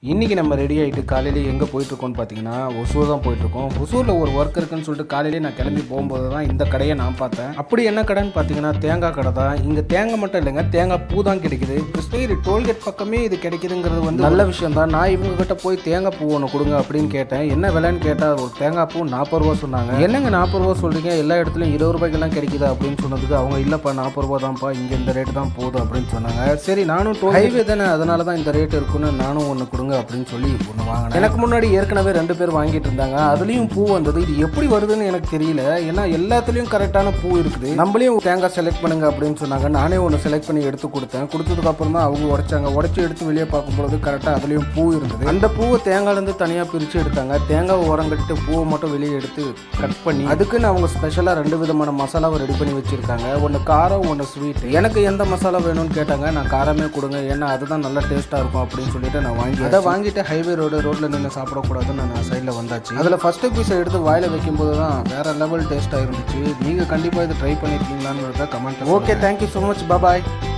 இன்னைக்கு நம்ம ரெடி ஆகிட்டு காலையிலே எங்கே போயிட்டுருக்கோம்னு பார்த்தீங்கன்னா ஒசூர் தான் போயிட்டுருக்கோம் ஒசூரில் ஒரு ஒர்க் இருக்குன்னு சொல்லிட்டு காலையிலே நான் கிளம்பி போகும்போது தான் இந்த கடையை நான் பார்த்தேன் அப்படி என்ன கடைன்னு பார்த்தீங்கன்னா தேங்காய் கடை தான் இங்கே தேங்காய் மட்டும் இல்லைங்க தேங்காய் பூ தான் கிடைக்குது கிருஷ்ணகிரி டோல்கேட் பக்கமே இது கிடைக்குதுங்கிறது வந்து நல்ல விஷயம் தான் நான் இவங்க கிட்ட போய் தேங்காய் பூ ஒன்று கொடுங்க அப்படின்னு கேட்டேன் என்ன விலைன்னு கேட்டால் ஒரு தேங்காய் பூ நாற்பது ரூபா சொன்னாங்க என்னங்க நாற்பது ரூபா சொல்கிறீங்க எல்லா இடத்துலையும் இருபது ரூபாய்க்கெல்லாம் கிடைக்குது அப்படின்னு சொன்னதுக்கு அவங்க இல்லைப்பா நாற்பது ரூபா தான்ப்பா இங்கே இந்த ரேட்டு தான் போதும் அப்படின்னு சொன்னாங்க சரி நானும் ஹைவே தானே அதனால தான் இந்த ரேட் இருக்குன்னு நானும் ஒன்று கொடுங்க அப்படின்னு சொல்லி ஒன்று வாங்கினேன் எனக்கு முன்னாடி ஏற்கனவே ரெண்டு பேர் வாங்கிட்டு இருந்தாங்க அதுலேயும் பூ வந்தது இது எப்படி வருதுன்னு எனக்கு தெரியல ஏன்னா எல்லாத்துலேயும் கரெக்டான பூ இருக்குது நம்மளையும் தேங்காய் செலக்ட் பண்ணுங்க அப்படின்னு சொன்னாங்க நானே ஒன்று செலக்ட் பண்ணி எடுத்து கொடுத்தேன் கொடுத்ததுக்கு அப்புறம் தான் அவங்க உடைச்சாங்க உடைச்சி எடுத்து வெளியே பார்க்கும்பொழுது கரெக்டாக அதுலேயும் பூ இருந்தது அந்த பூவை தேங்காய்லேருந்து தனியாக பிரித்து எடுத்தாங்க தேங்காய் உரம் கட்டிட்டு பூவை மட்டும் வெளியே எடுத்து கட் பண்ணி அதுக்குன்னு அவங்க ஸ்பெஷலாக ரெண்டு விதமான மசாலாவை ரெடி பண்ணி வச்சிருக்காங்க ஒன்று காரம் ஒன்று ஸ்வீட் எனக்கு எந்த மசாலா வேணும்னு கேட்டாங்க நான் காரமே கொடுங்க ஏன்னா அதுதான் நல்லா டேஸ்ட்டாக இருக்கும் அப்படின்னு சொல்லிட்டு நான் வாங்கி அதை வாங்கிட்டு ஹைவே ரோடு ரோட்டில் நின்று சாப்பிடக்கூடாதுன்னு நான் சைடில் வந்தாச்சு அதில் ஃபஸ்ட்டு பீஸை எடுத்து வாயில் வைக்கும்போது தான் வேற லெவல் டேஸ்ட்டாக இருந்துச்சு நீங்கள் கண்டிப்பாக இது ட்ரை பண்ணியிருக்கீங்களான்னு comment okay thank you so much பாய்